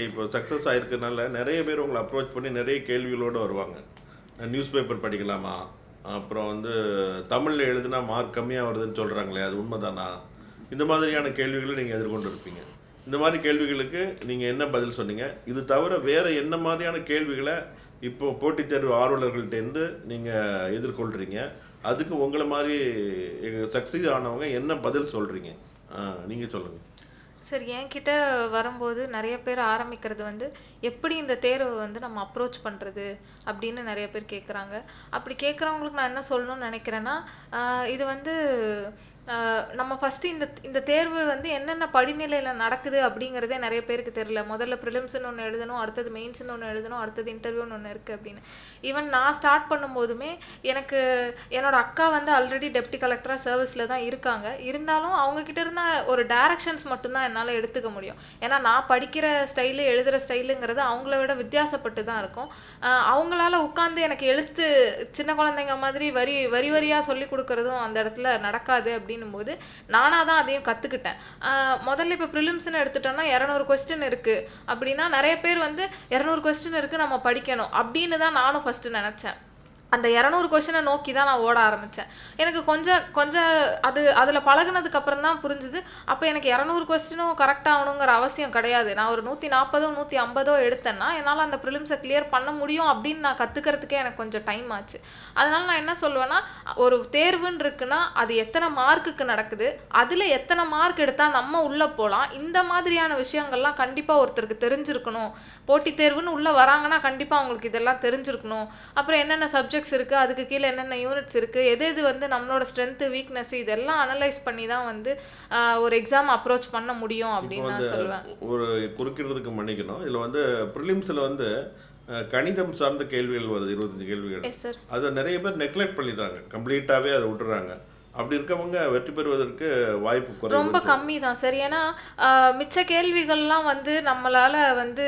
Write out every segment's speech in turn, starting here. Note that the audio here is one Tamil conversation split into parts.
இப்போ சக்ஸஸ் ஆயிருக்கனால நிறைய பேர் உங்களை அப்ரோச் பண்ணி நிறைய கேள்விகளோடு வருவாங்க நியூஸ் பேப்பர் படிக்கலாமா அப்புறம் வந்து தமிழில் எழுதுனா மார்க் கம்மியாக வருதுன்னு சொல்கிறாங்களே அது உண்மைதானா இந்த மாதிரியான கேள்விகளை நீங்கள் எதிர்கொண்டு இருப்பீங்க இந்த மாதிரி கேள்விகளுக்கு நீங்கள் என்ன பதில் சொன்னீங்க இது தவிர வேறு என்ன மாதிரியான கேள்விகளை இப்போ போட்டித் தேர்வு ஆர்வலர்கள்ட்டேருந்து நீங்கள் எதிர்கொள்கிறீங்க அதுக்கு உங்களை மாதிரி சக்சீட் ஆனவங்க என்ன பதில் சொல்கிறீங்க நீங்கள் சொல்லுங்கள் சரி என்கிட்ட வரும்போது நிறைய பேர் ஆரம்பிக்கிறது வந்து எப்படி இந்த தேர்வை வந்து நம்ம அப்ரோச் பண்ணுறது அப்படின்னு நிறைய பேர் கேட்குறாங்க அப்படி கேட்குறவங்களுக்கு நான் என்ன சொல்லணும்னு நினைக்கிறேன்னா ஆஹ் இது வந்து ஆஹ் நம்ம ஃபஸ்ட்டு இந்த இந்த தேர்வு வந்து என்னென்ன படிநிலையில் நடக்குது அப்படிங்கிறதே நிறைய பேருக்கு தெரியல முதல்ல ப்ரிலிம்ஸ்னு ஒன்று எழுதணும் அடுத்தது மெயின்ஸ்னு ஒன்று எழுதணும் அடுத்தது இன்டர்வியூன்னு ஒன்று இருக்குது அப்படின்னு ஈவன் நான் ஸ்டார்ட் பண்ணும்போதுமே எனக்கு என்னோட அக்கா வந்து ஆல்ரெடி டெப்டி கலெக்டராக சர்வீஸில் தான் இருக்காங்க இருந்தாலும் அவங்க கிட்ட இருந்த ஒரு டைரக்ஷன்ஸ் மட்டும்தான் என்னால் எடுத்துக்க முடியும் ஏன்னா நான் படிக்கிற ஸ்டைலு எழுதுகிற ஸ்டைலுங்கிறது அவங்கள விட வித்தியாசப்பட்டு தான் இருக்கும் ஆஹ் அவங்களால உட்காந்து எனக்கு எழுத்து சின்ன குழந்தைங்க மாதிரி வரி வரி வரியாக சொல்லி கொடுக்கறதும் அந்த இடத்துல நடக்காது அப்படின்னும் போது நானாக தான் அதையும் கற்றுக்கிட்டேன் முதல்ல இப்போ ப்ரிலிம்ஸ்னு எடுத்துட்டோம்னா இரநூறு கொஸ்டின் இருக்குது அப்படின்னா நிறைய பேர் வந்து இரநூறு கொஸ்டின் இருக்குது நம்ம படிக்கணும் அப்படின்னு தான் நானும் ஃபஸ்ட்டு நினச்சேன் அந்த இரநூறு கொஷினை நோக்கி தான் நான் ஓட ஆரம்பித்தேன் எனக்கு கொஞ்சம் கொஞ்சம் அது அதில் பழகுனதுக்கு அப்புறம் தான் புரிஞ்சுது அப்போ எனக்கு இரநூறு கொஸ்டினும் கரெக்ட் ஆகணுங்கிற அவசியம் கிடையாது நான் ஒரு நூற்றி நாற்பதோ நூற்றி ஐம்பதோ எடுத்தேன்னா என்னால் அந்த ப்ரிலிம்ஸை கிளியர் பண்ண முடியும் அப்படின்னு நான் கற்றுக்கிறதுக்கே எனக்கு கொஞ்சம் டைம் ஆச்சு அதனால் நான் என்ன சொல்லுவேன்னா ஒரு தேர்வுன்னு இருக்குன்னா அது எத்தனை மார்க்குக்கு நடக்குது அதில் எத்தனை மார்க் எடுத்தால் நம்ம உள்ளே போகலாம் இந்த மாதிரியான விஷயங்கள்லாம் கண்டிப்பாக ஒருத்தருக்கு தெரிஞ்சிருக்கணும் போட்டித் தேர்வுன்னு உள்ளே வராங்கன்னா கண்டிப்பாக அவங்களுக்கு இதெல்லாம் தெரிஞ்சிருக்கணும் அப்புறம் என்னென்ன சப்ஜெக்ட்ஸ் இருக்குது அதுக்கு கீழே என்னென்ன யூனிட்ஸ் இருக்குது எது எது வந்து நம்மளோட ஸ்ட்ரென்த்து வீக்னஸ் இதெல்லாம் அனலைஸ் பண்ணி தான் வந்து ஆஹ், ஒரு எக்ஸாம் அப்ரோச் பண்ண முடியும் இப்போ அப்படின்னு நான் வந்து சொல்லுவேன் ஒரு குறுக்கிடுறதுக்கு மன்னிக்கணும் இதில் வந்து ப்ரிலிம்ஸில் வந்து அஹ், கணிதம் சார்ந்த கேள்விகள் வருது இருபத்தஞ்சு கேள்விகள் எஸ் சார் அதை நிறைய பேர் நெக்லெக்ட் பண்ணிடுறாங்க கம்ப்ளீட்டாகவே அதை விட்டுறாங்க அப்படி இருக்கவங்க வெற்றி பெறுவதற்கு வாய்ப்பு குறைவு ரொம்ப இருக்கு. கம்மி தான் சரி ஏன்னா ஆஹ், மிச்ச கேள்விகள்லாம் வந்து நம்மளால வந்து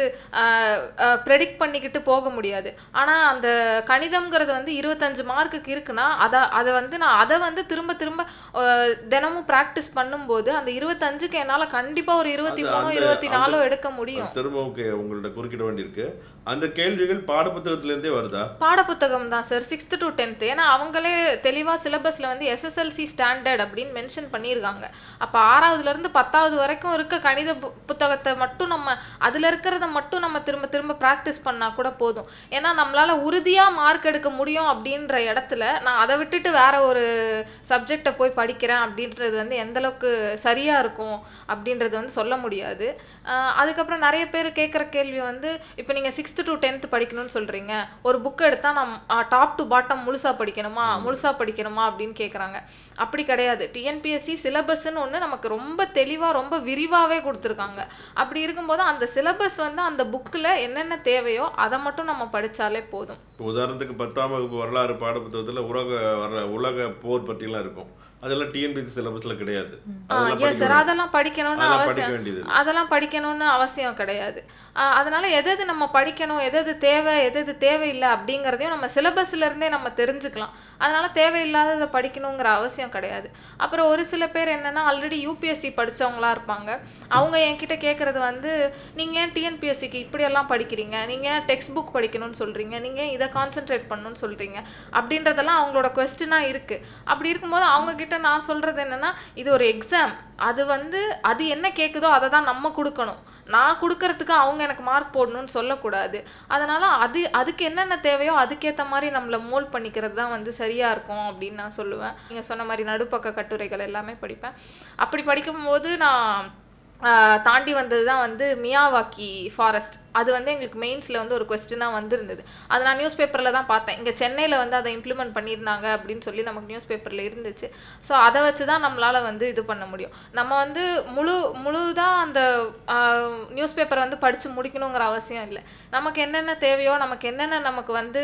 ப்ரெடிக்ட் பண்ணிக்கிட்டு போக முடியாது ஆனால் அந்த கணிதம்ங்கிறது வந்து இருபத்தஞ்சு மார்க்குக்கு இருக்குன்னா அதை அதை வந்து நான் அதை வந்து திரும்ப திரும்ப ஆஹ், தினமும் ப்ராக்டிஸ் பண்ணும்போது அந்த இருபத்தஞ்சுக்கு என்னால் கண்டிப்பாக ஒரு இருபத்தி அது மூணோ அந்த- இருபத்தி அந்த- நாலோ எடுக்க முடியும் திரும்பவும் கே- உங்கள்ட்ட குறுக்கிட வேண்டியிருக்கு அந்த கேள்விகள் பாடப்புத்தகத்திலேருந்தே வருதா பாடப்புத்தகம் தான் சார் சிக்ஸ்த்து டு டென்த்து ஏன்னா அவங்களே தெளிவாக சிலபஸில் வந்து எஸ்எஸ்எல்சி ஸ்டாண்டர்ட் அப்படின்னு மென்ஷன் பண்ணியிருக்காங்க அப்போ ஆறாவதுலேருந்து பத்தாவது வரைக்கும் இருக்க கணித பு- புத்தகத்தை மட்டும் நம்ம அதில் இருக்கிறத மட்டும் நம்ம திரும்ப திரும்ப ப்ராக்டிஸ் பண்ணால் கூட போதும் ஏன்னா நம்மளால் உறுதியாக மார்க் எடுக்க முடியும் அப்படின்ற இடத்துல நான் அதை விட்டுட்டு வேற ஒரு சப்ஜெக்டை போய் படிக்கிறேன் அப்படின்றது வந்து எந்த அளவுக்கு சரியாக இருக்கும் அப்படின்றது வந்து சொல்ல முடியாது ஆஹ் அதுக்கப்புறம் நிறைய பேர் கேட்குற கேள்வி வந்து இப்போ நீங்கள் சிக்ஸ்த்து டு டென்த்து படிக்கணும்னு சொல்கிறீங்க ஒரு புக் எடுத்தால் நம் டாப் டு பாட்டம் முழுசாக படிக்கணுமா முழுசாக படிக்கணுமா அப்படின்னு கேட்குறாங்க அப்படி கிடையாது டிஎன்பிஎஸ்சி சிலபஸ்ன்னு ஒன்று நமக்கு ரொம்ப தெளிவாக ரொம்ப விரிவாகவே கொடுத்துருக்காங்க அப்படி இருக்கும்போது அந்த சிலபஸ் வந்து அந்த புக்கில் என்னென்ன தேவையோ அதை மட்டும் நம்ம படித்தாலே போதும் இப்போ உதாரணத்துக்கு பத்தாம் வகுப்பு வரலாறு பாடப்புத்தகத்தில் உலக வர உலக போர் பற்றிலாம் இருக்கும் அதெல்லாம் டிஎன்பிசி சிலபஸில் கிடையாது அதெல்லாம் எஸ் படிக்க சார் வேண்டியது. அதெல்லாம் படிக்கணும்னு அதெல்லாம் படிக்க அவசியம் வேண்டியது அதெல்லாம் படிக்கணும்னு அவசியம் கிடையாது ஆஹ் அதனால எது எது நம்ம படிக்கணும் எது எது தேவை எது எது தேவையில்லை அப்படிங்கிறதையும் நம்ம சிலபஸ்ல இருந்தே நம்ம தெரிஞ்சுக்கலாம் அதனால தேவையில்லாததை படிக்கணுங்கிற அவசியம் கிடையாது அப்புறம் ஒரு சில பேர் என்னன்னா ஆல்ரெடி யூபிஎஸ்சி படிச்சவங்களா இருப்பாங்க அவங்க என்கிட்ட கேட்குறது வந்து நீங்க ஏன் டிஎன்பிஎஸ்சிக்கு இப்படியெல்லாம் படிக்கிறீங்க நீங்க ஏன் டெக்ஸ்ட் புக் படிக்கணும்னு சொல்றீங்க நீங்க ஏன் இதை கான்சென்ட்ரேட் பண்ணணும்னு சொல்றீங்க அப்படின்றதெல்லாம் அவங்களோட கொஸ்டினாக இருக்கு அப்படி இருக்கும்போது அவங்க கிட்ட நான் சொல்றது என்னன்னா இது ஒரு எக்ஸாம் அது வந்து அது என்ன கேட்குதோ அதை தான் நம்ம கொடுக்கணும் நான் கொடுக்கறதுக்கு அவங்க எனக்கு மார்க் போடணும்னு சொல்லக்கூடாது அதனால அது அதுக்கு என்னென்ன தேவையோ அதுக்கேற்ற மாதிரி நம்மளை மோல்ட் பண்ணிக்கிறது தான் வந்து சரியா இருக்கும் அப்படின்னு நான் சொல்லுவேன் நீங்க சொன்ன மாதிரி நடுப்பக்க கட்டுரைகள் எல்லாமே படிப்பேன் அப்படி படிக்கும்போது நான் ஆஹ், தாண்டி வந்தது தான் வந்து மியாவாக்கி ஃபாரஸ்ட் அது வந்து எங்களுக்கு மெயின்ஸில் வந்து ஒரு கொஸ்டினாக வந்திருந்தது அது நான் நியூஸ் பேப்பரில் தான் பார்த்தேன் இங்கே சென்னையில் வந்து அதை இம்ப்ளிமெண்ட் பண்ணியிருந்தாங்க அப்படின்னு சொல்லி நமக்கு நியூஸ் பேப்பரில் இருந்துச்சு ஸோ அதை வச்சு தான் நம்மளால் வந்து இது பண்ண முடியும் நம்ம வந்து முழு முழுதாக அந்த நியூஸ் பேப்பரை வந்து படித்து முடிக்கணுங்கிற அவசியம் இல்லை நமக்கு என்னென்ன தேவையோ நமக்கு என்னென்ன நமக்கு வந்து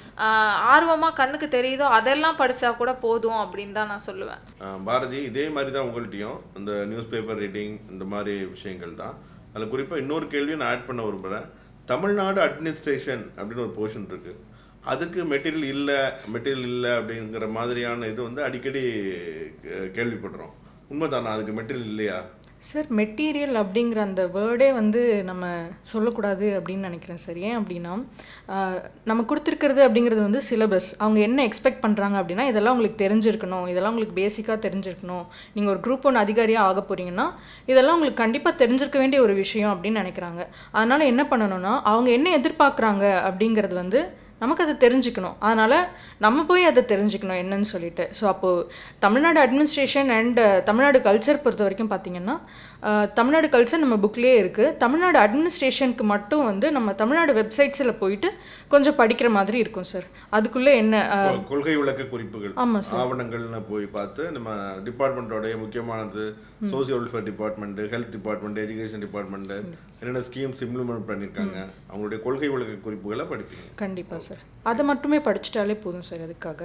ஆர்வமாக கண்ணுக்கு தெரியுதோ அதெல்லாம் படித்தா கூட போதும் அப்படின்னு தான் நான் சொல்லுவேன் ஆஹ் பாரதி இதே மாதிரி தான் உங்கள்கிட்டயும் இந்த நியூஸ் பேப்பர் ரீடிங் இந்த மாதிரி விஷயங்கள் தான் அதில் குறிப்பாக இன்னொரு கேள்வியை நான் ஆட் பண்ண விரும்புகிறேன் தமிழ்நாடு அட்மினிஸ்ட்ரேஷன் அப்படின்னு ஒரு போர்ஷன் இருக்குது அதுக்கு மெட்டீரியல் இல்லை மெட்டீரியல் இல்லை அப்படிங்கிற மாதிரியான இது வந்து அடிக்கடி கே- கேள்விப்படுறோம் உண்மைதானா அதுக்கு மெட்டீரியல் இல்லையா சார் மெட்டீரியல் அப்படிங்கிற அந்த வேர்டே வந்து நம்ம சொல்லக்கூடாது அப்படின்னு நினைக்கிறேன் சார் ஏன் அப்படின்னா ஆஹ், நம்ம கொடுத்துருக்கிறது அப்படிங்கிறது வந்து சிலபஸ் அவங்க என்ன எக்ஸ்பெக்ட் பண்ணுறாங்க அப்படின்னா இதெல்லாம் உங்களுக்கு தெரிஞ்சிருக்கணும் இதெல்லாம் உங்களுக்கு பேசிக்காக தெரிஞ்சிருக்கணும் நீங்கள் ஒரு குரூப் ஒன் அதிகாரியாக ஆக போகிறீங்கன்னா இதெல்லாம் உங்களுக்கு கண்டிப்பாக தெரிஞ்சிருக்க வேண்டிய ஒரு விஷயம் அப்படின்னு நினைக்கிறாங்க அதனால் என்ன பண்ணணும்னா அவங்க என்ன எதிர்பார்க்குறாங்க அப்படிங்கிறது வந்து நமக்கு அதை தெரிஞ்சுக்கணும் அதனால் நம்ம போய் அதை தெரிஞ்சுக்கணும் என்னன்னு சொல்லிட்டு ஸோ அப்போது Tamil Nadu administration and Tamil Nadu culture பொறுத்த வரைக்கும் பார்த்தீங்கன்னா அஹ், தமிழ்நாடு கல்ச்சர் நம்ம புக்லேயே இருக்குது தமிழ்நாடு அட்மினிஸ்ட்ரேஷனுக்கு மட்டும் வந்து நம்ம தமிழ்நாடு வெப்சைட்ஸில் போயிட்டு கொஞ்சம் படிக்கிற மாதிரி இருக்கும் சார் அதுக்குள்ளே என்ன அஹ், கொ- கொள்கை விளக்க குறிப்புகள் ஆமாம் சார் ஆவணங்கள்னு போய் பார்த்து நம்ம டிபார்ட்மெண்ட்டோடைய முக்கியமானது social welfare department health department education department என்னென்ன ஸ்கீம்ஸ் இம்ப்ளிமெண்ட் பண்ணியிருக்காங்க அவங்களுடைய கொள்கை விளக்க குறிப்புகளை படிப்பீங்க கண்டிப்பாக சார் அதை மட்டுமே படிச்சிட்டாலே போதும் சார் அதுக்காக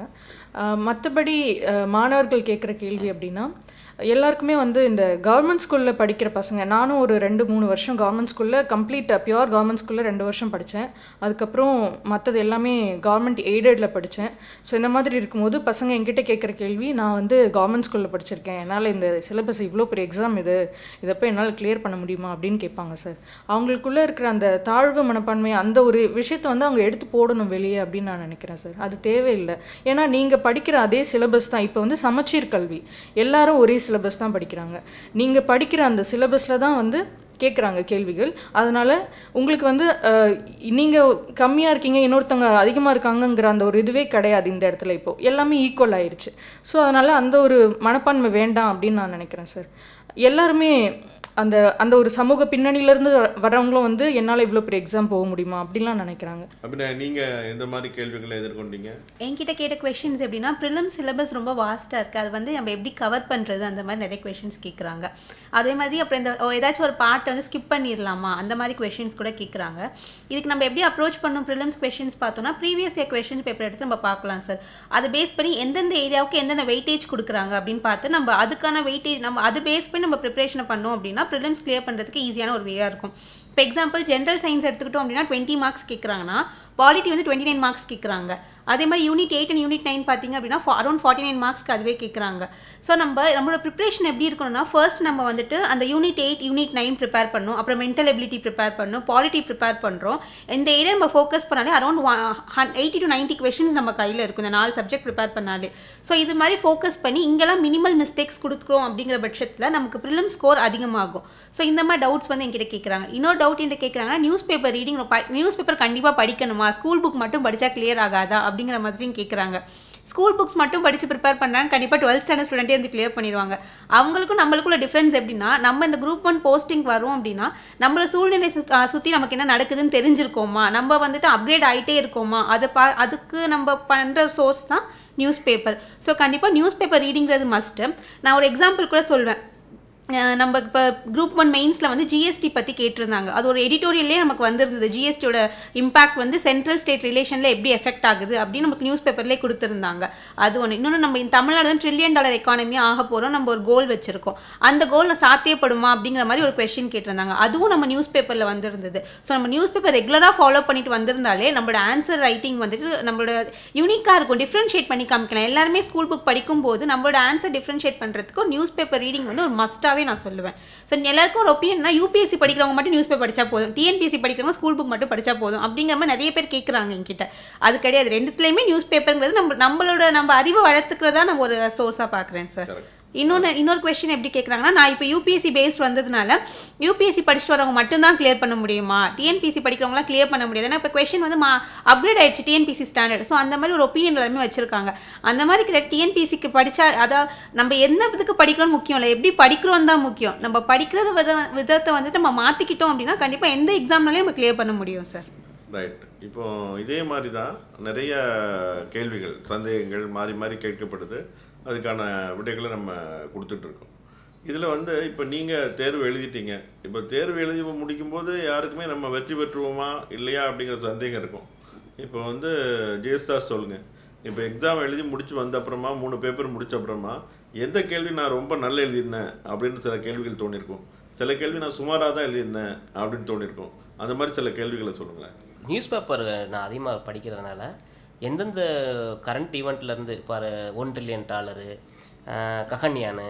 மற்றபடி மாணவர்கள் கேட்குற கேள்வி அப்படின்னா எல்லாருக்குமே வந்து இந்த கவர்மெண்ட் ஸ்கூலில் படிக்கிற பசங்க நானும் ஒரு ரெண்டு மூணு வருஷம் கவர்மெண்ட் ஸ்கூலில் கம்ப்ளீட் பியூர் கவர்மெண்ட் ஸ்கூலில் ரெண்டு வருஷம் படித்தேன் அதுக்கப்புறம் மற்றது எல்லாமே கவர்மெண்ட் எய்டடில் படித்தேன் ஸோ இந்த மாதிரி இருக்கும்போது பசங்க என்கிட்ட கேட்குற கேள்வி நான் வந்து கவர்மெண்ட் ஸ்கூலில் படிச்சிருக்கேன் என்னால் இந்த சிலபஸ் இவ்வளோ பெரிய எக்ஸாம் இது இதை போய் என்னால் கிளியர் பண்ண முடியுமா அப்படின்னு கேட்பாங்க சார் அவங்களுக்குள்ளே இருக்கிற அந்த தாழ்வு மனப்பான்மை அந்த ஒரு விஷயத்தை வந்து அவங்க எடுத்து போடணும் வெளியே அப்படின்னு நான் நினைக்கிறேன் சார் அது தேவையில்லை ஏன்னா நீங்கள் படிக்கிற அதே சிலபஸ் தான் இப்போ வந்து சமச்சீர் கல்வி எல்லாரும் ஒரே சிலபஸ் தான் படிக்கிறாங்க நீங்கள் படிக்கிற அந்த சிலபஸில் தான் வந்து கேட்குறாங்க கேள்விகள் அதனால் உங்களுக்கு வந்து நீங்கள் கம்மியாக இருக்கீங்க இன்னொருத்தவங்க அதிகமாக இருக்காங்கங்கிற அந்த ஒரு இதுவே கிடையாது இந்த இடத்துல இப்போது எல்லாமே ஈக்குவல் ஆயிடுச்சு ஸோ அதனால் அந்த ஒரு மனப்பான்மை வேண்டாம் அப்படின்னு நான் நினைக்கிறேன் சார் எல்லாருமே அந்த அந்த ஒரு சமூக பின்னணியிலேருந்து வரவங்களும் வந்து என்னால் இவ்வளோ பெரிய எக்ஸாம் போக முடியுமா அப்படிலாம் நினைக்கிறாங்க அப்படின்னா நீங்க எந்த மாதிரி கேள்விகளை எதிர்கொண்டீங்க என்கிட்ட கேட்ட கொஷின்ஸ் எப்படின்னா ப்ரிலிம் சிலபஸ் ரொம்ப வாஸ்ட்டாக இருக்குது அது வந்து நம்ம எப்படி கவர் பண்ணுறது அந்த மாதிரி நிறைய கொஷின்ஸ் கேட்குறாங்க அதே மாதிரி அப்புறம் இந்த ஓ, ஏதாச்சும் ஒரு பார்ட்டை வந்து ஸ்கிப் பண்ணிடலாமா அந்த மாதிரி கொஷின்ஸ் கூட கேட்குறாங்க இதுக்கு நம்ம எப்படி அப்ரோச் பண்ணணும் ப்ரிலிம்ஸ் கொஷின்ஸ் பார்த்தோம்னா ப்ரீவியஸ் இயர் கொஷின்ஸ் பேப்பர் எடுத்து நம்ம பார்க்கலாம் சார் அதை பேஸ் பண்ணி எந்தெந்த ஏரியாவுக்கு எந்தெந்த வெயிட்டேஜ் கொடுக்குறாங்க அப்படின்னு பார்த்து நம்ம அதுக்கான வெயிட்டேஜ் நம்ம அது பேஸ் பண்ணி நம்ம ப்ரிப்பரேஷன் பண்ணோம் அப்படின்னா ப்ரிலிம்ஸ் கிளியர் பண்ணுறதுக்கு ஈஸியான ஒரு வேயாக இருக்கும் இப்போ எக்ஸாம்பிள் ஜென்ரல் சயின்ஸ் எடுத்துக்கிட்டோம் அப்படின்னா டுவெண்ட்டி மார்க்ஸ் கேட்குறாங்கன்னா பாலிட்டி வந்து டுவெண்ட்டி நைன் மார்க்ஸ் கேட்குறாங்க அதே மாதிரி unit eight and unit nine பார்த்தீங்க அப்படின்னா அரௌண்ட் ஃபார்ட்டி நைன் மார்க்ஸ்க்கு அதுவே கேட்குறாங்க ஸோ நம்ம நம்மளோட ப்ரிப்பரேஷன் எப்படி இருக்கணும்னா ஃபர்ஸ்ட் நம்ம வந்துட்டு அந்த unit eight unit nine prepare பண்ணணும் அப்புறம் மென்டல் எபிலிட்டி ப்ரிப்பேர் பண்ணணும் பாலிட்டி ப்ரிப்பேர் பண்ணுறோம் இந்த ஏரியா நம்ம ஃபோக்கஸ் பண்ணாலே around eighty to ninety questions நம்ம கையில் இருக்கும் இந்த நாலு சப்ஜெக்ட் ப்ரிப்பேர் பண்ணாலே ஸோ இது மாதிரி ஃபோக்கஸ் பண்ணி இங்கெல்லாம் மினிமல் மிஸ்டேக்ஸ் கொடுக்குறோம் அப்படிங்கிற பட்சத்தில் நமக்கு ப்ரிலிம் ஸ்கோர் அதிகமாகும் ஸோ இந்த மாதிரி டவுட்ஸ் வந்து என்கிட்ட கேட்குறாங்க இன்னொரு டவுட் என்கிட்ட கேட்குறாங்கன்னா news paper reading news paper கண்டிப்பாக படிக்கணுமா ஸ்கூல் புக் மட்டும் படித்தா கிளியர் ஆகாதா அப்படிங்கிற மாதிரியும் கேட்குறாங்க ஸ்கூல் புக்ஸ் மட்டும் படித்து ப்ரிப்பேர் பண்ணாங்க கண்டிப்பாக டுவெல்த் ஸ்டாண்டர்ட் ஸ்டூடெண்ட்டே வந்து கிளியர் பண்ணிடுவாங்க அவங்களுக்கும் நம்மளுக்குள்ள டிஃப்ரென்ஸ் எப்படின்னா நம்ம இந்த குரூப் ஒன் போஸ்டிங் வரோம் அப்படின்னா நம்மள சூழ்நிலை சுற்றி நமக்கு என்ன நடக்குதுன்னு தெரிஞ்சிருக்கோமா நம்ம வந்துட்டு அப்கிரேட் ஆகிட்டே இருக்கோமா அதை பா அதுக்கு நம்ம பண்ணுற சோர்ஸ் தான் நியூஸ் பேப்பர் ஸோ கண்டிப்பாக நியூஸ் பேப்பர் ரீடிங்கிறது மஸ்ட்டு நான் ஒரு எக்ஸாம்பிள் கூட சொல்வேன் அஹ் நம்ம இப்போ குரூப் ஒன் மெயின்ஸில் வந்து ஜிஎஸ்டி பற்றி கேட்டிருந்தாங்க அது ஒரு எடிட்டோரியல்லே நமக்கு வந்திருந்தது ஜிஎஸ்டியோட இம்பாக்ட் வந்து சென்ட்ரல் ஸ்டேட் ரிலேஷனில் எப்படி எஃபெக்ட் ஆகுது அப்படின்னு நமக்கு நியூஸ் பேப்பர்லேயே கொடுத்துருந்தாங்க அது ஒன்று இன்னொன்று நம்ம இந்த தமிழ்நாடு வந்து ட்ரில்லியன் டாலர் எக்கானமியாக ஆக போகிறோம் நம்ம ஒரு கோல் வச்சுருக்கோம் அந்த கோலில் சாத்தியப்படுமா அப்படிங்கிற மாதிரி ஒரு கொஷின் கேட்டிருந்தாங்க அதுவும் நம்ம நியூஸ் பேப்பரில் வந்திருந்தது ஸோ நம்ம நியூஸ் பேப்பர் ரெகுலராக ஃபாலோ பண்ணிட்டு வந்திருந்தாலே நம்மளோட ஆன்சர் ரைட்டிங் வந்துட்டு நம்மளோட யூனிக்காக இருக்கும் டிஃப்ரென்ஷியேட் பண்ணி காமிக்கலாம் எல்லாருமே ஸ்கூல் புக் படிக்கும்போது நம்மளோட ஆன்சர் டிஃப்ரென்ஷியேட் பண்ணுறதுக்கு நியூஸ் பேப்பர் ரீடிங் வந்து ஒரு மஸ்ட்டாகவே நான் சொல்லுவேன் ஸோ எல்லாருக்கும் ஒரு ஒப்பீனியன்னா யூபிஎஸ்சி படிக்கிறவங்க மட்டும் நியூஸ் பேப்பர் படிச்சா போதும் டிஎன்பிஎஸ்சி படிக்கிறவங்க ஸ்கூல் புக் மட்டும் படிச்சா போதும் அப்படிங்கிற மாதிரி நிறைய பேர் கேட்குறாங்க என்கிட்ட அது கிடையாது ரெண்டுத்துலேயுமே நியூஸ் பேப்பருங்கிறது நம்ம நம்மளோட நம்ம அறிவை வளர்த்துக்கிறதா நான் ஒரு சோர்ஸாக பார்க்குறேன் சார் Correct. இன்னொன்று இன்னொரு கொஸ்டின் எப்படி கேட்குறாங்கன்னா நான் இப்போ யூபிஎஸ்சி பேஸ்ட் வந்ததுனால யூபிஎஸ்சி படிச்சுட்டு வரவங்க மட்டும்தான் கிளியர் பண்ண முடியுமா டிஎன்பிசி படிக்கிறவங்களாம் கிளியர் பண்ண முடியாது ஏன்னா இப்போ கொஸ்டின் வந்து மா அப்கிரேட் ஆயிடுச்சு டிஎன்பிசி ஸ்டாண்டர்ட் ஸோ அந்த மாதிரி ஒரு ஒப்பீனியன் எல்லாருமே வச்சிருக்காங்க அந்த மாதிரி கிடையாது டிஎன்பிசிக்கு படித்தா அதான் நம்ம என்ன இதுக்கு படிக்கிறோம் முக்கியம் இல்லை எப்படி படிக்கிறோம் தான் முக்கியம் நம்ம படிக்கிறது வித விதத்தை வந்துட்டு நம்ம மாற்றிக்கிட்டோம் அப்படின்னா கண்டிப்பாக எந்த எக்ஸாம்னாலையும் நம்ம கிளியர் பண்ண முடியும் சார் ரைட் இப்போ இதே மாதிரி தான் நிறைய கேள்விகள் சந்தேகங்கள் மாறி மாறி கேட்கப்படுது அதுக்கான விடைகளை நம்ம கொடுத்துட்ருக்கோம் இதில் வந்து இப்போ நீங்கள் தேர்வு எழுதிட்டீங்க இப்போ தேர்வு எழுதி முடிக்கும்போது யாருக்குமே நம்ம வெற்றி பெற்றுவோமா இல்லையா அப்படிங்கிற சந்தேகம் இருக்கும் இப்போ வந்து ஜெயஸ்தாஸ் சொல்லுங்கள் இப்போ எக்ஸாம் எழுதி முடிச்சு வந்த அப்புறமா மூணு பேப்பர் முடிச்ச அப்புறமா எந்த கேள்வி நான் ரொம்ப நல்லா எழுதியிருந்தேன் அப்படின்னு சில கேள்விகள் தோணியிருக்கும் சில கேள்வி நான் சுமாராக தான் எழுதியிருந்தேன் அப்படின்னு தோணியிருக்கும் அந்த மாதிரி சில கேள்விகளை சொல்லுங்களேன் நியூஸ் பேப்பர் நான் அதிகமாக படிக்கிறதுனால எந்தெந்த கரண்ட் ஈவெண்ட்லேருந்து இப்போ ஒன் ட்ரில்லியன் டாலரு ககன்யானு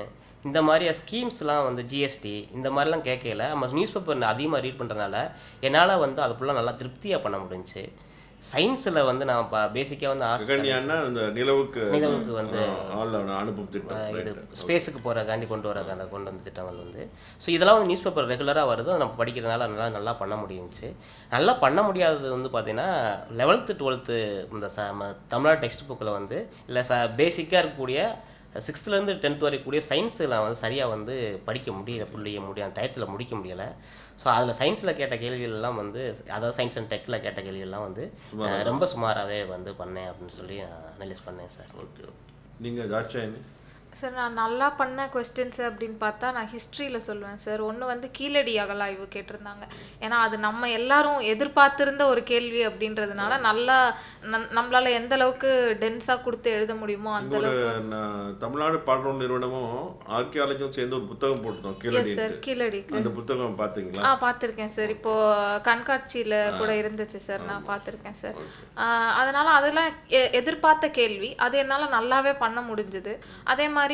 இந்த மாதிரி ஸ்கீம்ஸ்லாம் வந்து ஜிஎஸ்டி இந்த மாதிரிலாம் கேட்கல நம்ம நியூஸ் பேப்பர் அதிகமாக ரீட் பண்ணுறதுனால என்னால் வந்து அது ஃபுல்லாக நல்லா திருப்தியாக பண்ண முடிஞ்சுச்சு சயின்ஸில் வந்து நான் பேசிக்காக வந்து ஆர்ட்ஸ் ககன்யான்னா இந்த நிலவுக்கு நிலவுக்கு வந்து ஆள் அனுப்பும் திட்டம் இது right. ஸ்பேஸுக்கு போகிறக்காண்டி கொண்டு வரக்காண்டி கொண்டு வந்த திட்டங்கள் வந்து ஸோ இதெல்லாம் வந்து நியூஸ் பேப்பர் ரெகுலராக வருது அதை நம்ம படிக்கிறதுனால நல்லா நல்லா பண்ண முடிஞ்சுச்சு நல்லா பண்ண முடியாதது வந்து பார்த்தீங்கன்னா லெவல்த்து டுவெல்த்து இந்த ச ம- தமிழ்நாடு டெக்ஸ்ட் புக்கில் வந்து இல்லை ச பேசிக்காக இருக்கக்கூடிய சிக்ஸ்த்துலேருந்து டென்த் வரைக்கூடிய சயின்ஸில் வந்து சரியாக வந்து படிக்க முடியல புள்ளிய முடியும் அந்த டயத்தில் முடிக்க முடியலை ஸோ அதில் சயின்ஸில் கேட்ட கேள்விகள் எல்லாம் வந்து அதாவது சயின்ஸ் அண்ட் டெக்கில் கேட்ட கேள்விகள்லாம் வந்து அஹ், ரொம்ப சுமாராகவே வந்து பண்ணேன் அப்படின்னு சொல்லி அனலைஸ் பண்ணேன் சார் ஓகே ஓகே நீங்கள் தாட்சாயணி சார் நான் நல்லா பண்ண கொஸ்டின்ஸ் அப்படின்னு பார்த்தா நான் ஹிஸ்ட்ரியில் சொல்லுவேன் சார் ஒன்று வந்து கீழடி அகலாய்வு கேட்டிருந்தாங்க ஏன்னா அது நம்ம எல்லாரும் எதிர்பார்த்திருந்த ஒரு கேள்வி அப்படின்றதுனால நல்லா நம்- நம்மளால எந்த அளவுக்கு டென்ஸாக கொடுத்து எழுத முடியுமோ அந்த ஒரு அளவுக்கு ந- தமிழ்நாடு பாடநூல் நிறுவனமும் ஆர்கியாலஜியும் சேர்ந்து ஒரு புத்தகம் போட்டுருந்தோம் எஸ் சார் கீழடி கீழடிக்கு அந்த புத்தகம் பார்த்தீங்களா ஆ பார்த்துருக்கேன் சார் இப்போ கண்காட்சியில் கூட இருந்துச்சு சார் நான் பார்த்துருக்கேன் சார் அதனால அதெல்லாம் எ- எதிர்பார்த்த கேள்வி அது என்னால் நல்லாவே பண்ண முடிஞ்சுது அதே மாதிரி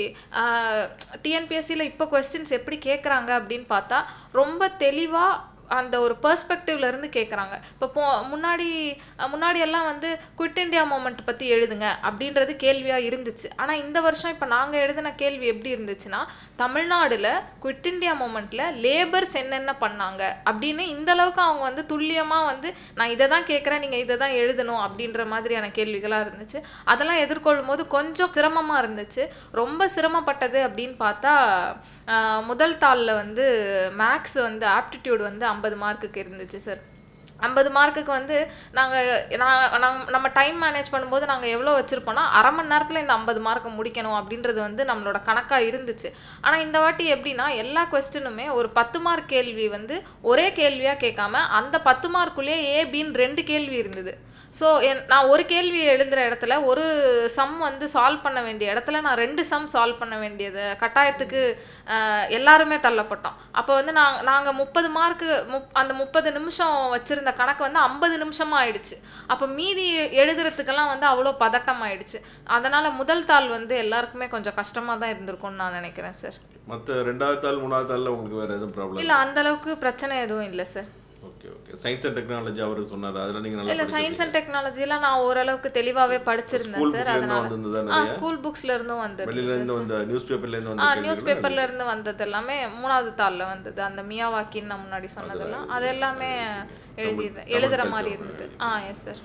டிஎன்பிஎஸ்சியில் இப்போ கொஸ்டின்ஸ் எப்படி கேட்குறாங்க அப்படின்னு பார்த்தா ரொம்ப தெளிவாக அந்த ஒரு பெர்ஸ்பெக்டிவ்ல இருந்து கேட்குறாங்க இப்போ போ முன்னாடி அஹ், முன்னாடி எல்லாம் வந்து குவிட் இந்தியா மூமெண்ட் பற்றி எழுதுங்க அப்படின்றது கேள்வியாக இருந்துச்சு ஆனால் இந்த வருஷம் இப்போ நாங்கள் எழுதின கேள்வி எப்படி இருந்துச்சுன்னா தமிழ்நாடுல குவிட் இந்தியா மூமெண்ட்டில் லேபர்ஸ் என்னென்ன பண்ணாங்க அப்படின்னு இந்த அளவுக்கு அவங்க வந்து துல்லியமாக வந்து நான் இதை தான் கேட்குறேன் நீங்கள் இதை தான் எழுதணும் அப்படின்ற மாதிரியான கேள்விகளாக இருந்துச்சு அதெல்லாம் எதிர்கொள்ளும் போது கொஞ்சம் சிரமமாக இருந்துச்சு ரொம்ப சிரமப்பட்டது அப்படின்னு பார்த்தா ஆஹ், முதல் தாளில் வந்து மேக்ஸ் வந்து ஆப்டிடியூட் வந்து ஐம்பது மார்க்குக்கு இருந்துச்சு சார் ஐம்பது மார்க்குக்கு வந்து நாங்கள் நான் நாங்க- நம்ம டைம் மேனேஜ் பண்ணும்போது நாங்கள் எவ்வளோ வச்சுருப்போம்னா அரை மணி நேரத்தில் இந்த ஐம்பது மார்க்கை முடிக்கணும் அப்படின்றது வந்து நம்மளோட கணக்காக இருந்துச்சு ஆனால் இந்த வாட்டி எப்படின்னா எல்லா கொஸ்டினுமே ஒரு பத்து மார்க் கேள்வி வந்து ஒரே கேள்வியாக கேட்காம அந்த பத்து மார்க்குள்ளேயே ஏ பின்னு ரெண்டு கேள்வி இருந்தது ஸோ என் நான் ஒரு கேள்வி எழுதுகிற இடத்துல ஒரு சம் வந்து சால்வ் பண்ண வேண்டிய இடத்துல நான் ரெண்டு சம் சால்வ் பண்ண வேண்டியது கட்டாயத்துக்கு ஆஹ், எல்லாருமே தள்ளப்பட்டோம் அப்போ வந்து நாங்கள் நாங்கள் முப்பது மார்க்கு முப் அந்த முப்பது நிமிஷம் வச்சுருந்த கணக்கு வந்து ஐம்பது நிமிஷமாக ஆயிடுச்சு அப்போ மீதி எழுதுறதுக்கெல்லாம் வந்து அவ்வளோ பதட்டம் ஆயிடுச்சு அதனால் முதல் தாள் வந்து எல்லாருக்குமே கொஞ்சம் கஷ்டமாக தான் இருந்திருக்கும்னு நான் நினைக்கிறேன் சார் மற்ற ரெண்டாவது தாள் மூணாவது தாளில் உங்களுக்கு வேறு எதுவும் ப்ராப்ளம் இல்லை அந்த அளவுக்கு பிரச்சனை எதுவும் இல்லை sir okay okay science and technology அவர் சொன்னார் அதில் நீங்கள் நல்லா இல்ல சயின்ஸ் அண்ட் டெக்னாலஜில நான் ஓரளவுக்கு தெளிவாவே படிச்சிருந்தேன் ஸ்கூல் சார் புக்ல இருந்து அதனால வந்திருந்ததா ஆ நிறைய ஸ்கூல் புக்ஸ்ல இருந்தும் வந்து வெளியில இருந்து வந்த நியூஸ் பேப்பர்ல இருந்து ஆ வந்த நியூஸ் கேள்விகள் பேப்பர்ல இருந்து வந்தது எல்லாமே மூணாவது தாள்ல வந்தது அந்த மியாவாக்கின்னு நான் முன்னாடி சொன்னதெல்லாம் அது எல்லாமே எழுதி எழுதுற மாதிரி இருந்தது ஆ எஸ் சார்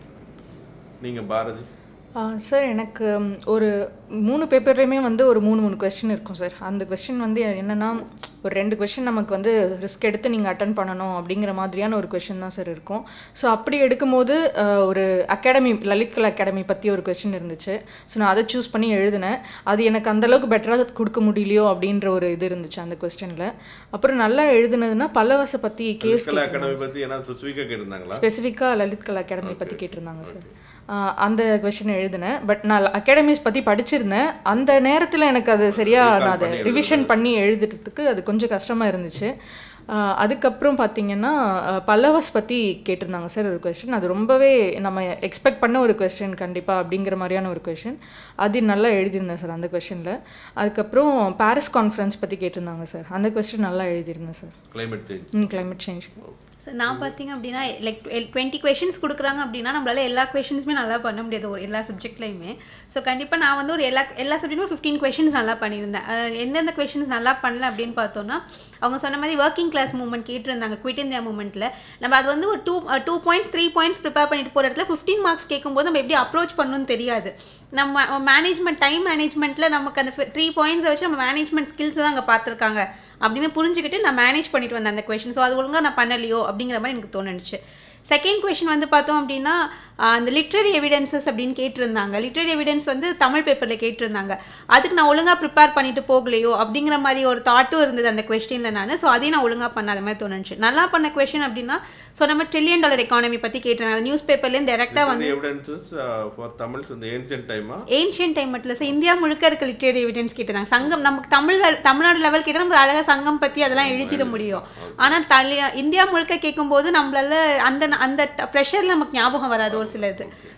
நீங்க பாரதி ஆ, சார் எனக்கு ம், ஒரு மூணு பேப்பர்லேயுமே வந்து ஒரு மூணு மூணு கொஸ்டின் இருக்கும் சார் அந்த கொஸ்டின் வந்து என்னென்னா ஒரு ரெண்டு கொஸ்டின் நமக்கு வந்து ரிஸ்க் எடுத்து நீங்கள் அட்டன் பண்ணணும் அப்படிங்கிற மாதிரியான ஒரு கொஸ்டின் தான் சார் இருக்கும் ஸோ அப்படி எடுக்கும்போது ஆ, ஒரு அகாடமி லலித் கலா அகாடமி பற்றி ஒரு கொஸ்டின் இருந்துச்சு ஸோ நான் அதை சூஸ் பண்ணி எழுதினேன் அது எனக்கு அந்தளவுக்கு பெட்டராக கொடுக்க முடியலையோ அப்படின்ற ஒரு இது இருந்துச்சு அந்த கொஸ்டினில் அப்புறம் நல்லா எழுதுனதுன்னா பல்லவசை பற்றி கேஸ் கலா அகாடமி பத்தி என்ன ஸ்பெசிஃபிக்காக கேட்டிருந்தாங்களா ஸ்பெசிஃபிக்காக லலித் கலா அகாடமி பற்றி கேட்டிருந்தாங்க சார் ஆஹ் அந்த கொஷின் எழுதினேன் பட் நான் அகாடமிஸ் பற்றி படிச்சிருந்தேன் அந்த நேரத்தில் எனக்கு அது சரியாக நான் அதை ரிவிஷன் பண்ணி எழுதுறதுக்கு அது கொஞ்சம் கஷ்டமாக இருந்துச்சு ஆஹ் அதுக்கப்புறம் பார்த்தீங்கன்னா ஆஹ் பல்லவஸ் பற்றி கேட்டிருந்தாங்க சார் ஒரு கொஸ்டின் அது ரொம்பவே நம்ம எக்ஸ்பெக்ட் பண்ண ஒரு கொஸ்டின் கண்டிப்பாக அப்படிங்கிற மாதிரியான ஒரு கொஷின் அது நல்லா எழுதியிருந்தேன் சார் அந்த கொஷினில் அதுக்கப்புறம் பாரிஸ் கான்ஃபரன்ஸ் பற்றி கேட்டிருந்தாங்க சார் அந்த கொஸ்டின் நல்லா எழுதியிருந்தேன் sir climate change climate change sir நான் பார்த்தீங்க அப்படின்னா லைக் டுவெண்ட்டி கொஷின்ஸ் கொடுக்குறாங்க அப்படின்னா நம்மளால எல்லா கொஷின்ஸுமே நல்லா பண்ண முடியாது ஒரு எல்லா சப்ஜெக்ட்லையுமே ஸோ கண்டிப்பாக நான் வந்து ஒரு எல்லா எல்லா சப்ஜெக்ட்டுமே ஃபிஃப்டீன் கொஷின்ஸ் நல்லா பண்ணியிருந்தேன் அஹ் எந்தெந்த கொஷின்ஸ் நல்லா பண்ணல அப்படின்னு பார்த்தோன்னா அவங்க சொன்ன மாதிரி ஒர்க்கிங் கிளாஸ் மூவ்மெண்ட் கேட்டிருந்தாங்க குவிட் இந்தியா மூவ்மெண்ட்டில் நம்ம அது வந்து ஒரு two two points three points prepare பண்ணிட்டு போகிற இடத்துல ஃபிஃப்டீன் மார்க்ஸ் கேட்கும்போது நம்ம எப்படி அப்ரோச் பண்ணணும்னு தெரியாது நம்ம மேனேஜ்மெண்ட் டைம் மேனேஜ்மெண்ட்டில் நமக்கு அந்த த்ரீ பாயிண்ட்ஸை வச்சு நம்ம மேனேஜ்மெண்ட் ஸ்கில்ஸ் தான் அங்கே பார்த்துருக்காங்க அப்படின்னு புரிஞ்சுக்கிட்டு நான் மேனேஜ் பண்ணிட்டு வந்தேன் அந்த கொஷின் ஸோ அது ஒழுங்காக நான் பண்ணலையோ அப்படிங்கிற மாதிரி எனக்கு தோணுச்சு செகண்ட் கொஷின் வந்து பார்த்தோம் அப்படின்னா ஆஹ், அந்த லிட்ரரி எவிடன்சஸ் அப்படின்னு கேட்டிருந்தாங்க லிட்ரரி எவிடன்ஸ் வந்து தமிழ் பேப்பரில் கேட்டிருந்தாங்க அதுக்கு நான் ஒழுங்காக ப்ரிப்பேர் பண்ணிட்டு போகலையோ அப்படிங்கிற மாதிரி ஒரு தாட்டும் இருந்தது அந்த கொஸ்டினில் நான் ஸோ அதையும் நான் ஒழுங்காக பண்ணாத மாதிரி தோணுச்சு நல்லா பண்ண கொஷின் அப்படின்னா ஸோ நம்ம ட்ரில்லியன் டாலர் எக்கானமி பற்றி கேட்டிருந்தாங்க நியூஸ் பேப்பர்லேருந்து டேரெக்டாக வந்து எவிடன்சஸ் ஃபார் தமிழ்ஸ் இந்த ஏன்ஷியன் டைமா ஏன்ஷியன் டைம் மட்டும் இல்லை சார் இந்தியா முழுக்க இருக்க லிட்ரரி எவிடன்ஸ் கேட்டிருந்தாங்க சங்கம் நமக்கு தமிழ் தமிழ்நாடு லெவல் கேட்டால் நம்ம அழகாக சங்கம் பற்றி அதெல்லாம் எழுதிட முடியும் ஆனால் தலி இந்தியா முழுக்க கேட்கும்போது நம்மளால அந்த அந்த ப்ரெஷரில் நமக்கு ஞாபகம் வராது ஒரு சிலது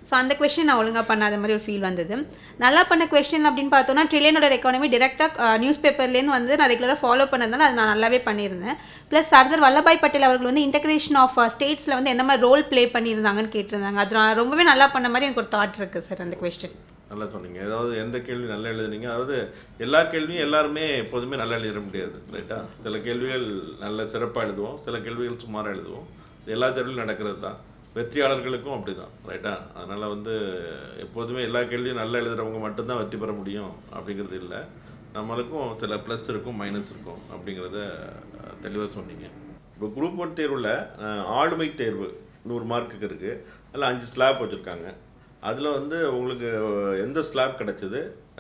ஸோ அந்த கொஸ்டின் நான் ஒழுங்காக பண்ணாத மாதிரி ஒரு ஃபீல் வந்தது நல்லா பண்ண கொஸ்டின் அப்படின்னு பார்த்தோன்னா ட்ரில்லியனோட எக்கானமி டேரெக்டாக நியூஸ் பேப்பர்லேருந்து வந்து நான் ரெகுலராக ஃபாலோ பண்ணதுனால அது நான் நல்லாவே பண்ணியிருந்தேன் ப்ளஸ் சர்தார் வல்லபாய் பட்டேல் அவர்கள் வந்து இன்டகிரேஷன் ஆஃப் ஸ்டேட்ஸில் வந்து எந்த மாதிரி ரோல் ப்ளே பண்ணியிருந்தாங்கன்னு கேட்டிருந்தாங்க அது நான் ரொம்பவே நல்லா பண்ண மாதிரி எனக்கு ஒரு தாட் இருக்குது சார் அந்த கொஸ்டின் நல்லா சொன்னீங்க அதாவது எந்த கேள்வி நல்லா எழுதுனீங்க அதாவது எல்லா கேள்வியும் எல்லாருமே எப்போதுமே நல்லா எழுதிட முடியாது ரைட்டா சில கேள்விகள் நல்ல சிறப்பாக எழுதுவோம் சில கேள்விகள் சுமாராக எழுதுவோம் இது எல்லா தேர்விலும் நடக்கிறது தான் வெற்றியாளர்களுக்கும் அப்படி தான் ரைட்டா அதனால் வந்து எப்போதுமே எல்லா கேள்வியும் நல்லா எழுதுறவங்க மட்டும்தான் வெற்றி பெற முடியும் அப்படிங்கிறது இல்லை நம்மளுக்கும் சில ப்ளஸ் இருக்கும் மைனஸ் இருக்கும் அப்படிங்கிறத தெளிவாக சொன்னீங்க இப்போ குரூப் ஒன் தேர்வில் ஆளுமை தேர்வு நூறு மார்க்குக்கு இருக்குது அதில் அஞ்சு ஸ்லாப் வச்சுருக்காங்க அதில் வந்து உங்களுக்கு எந்த ஸ்லாப் கிடைச்சது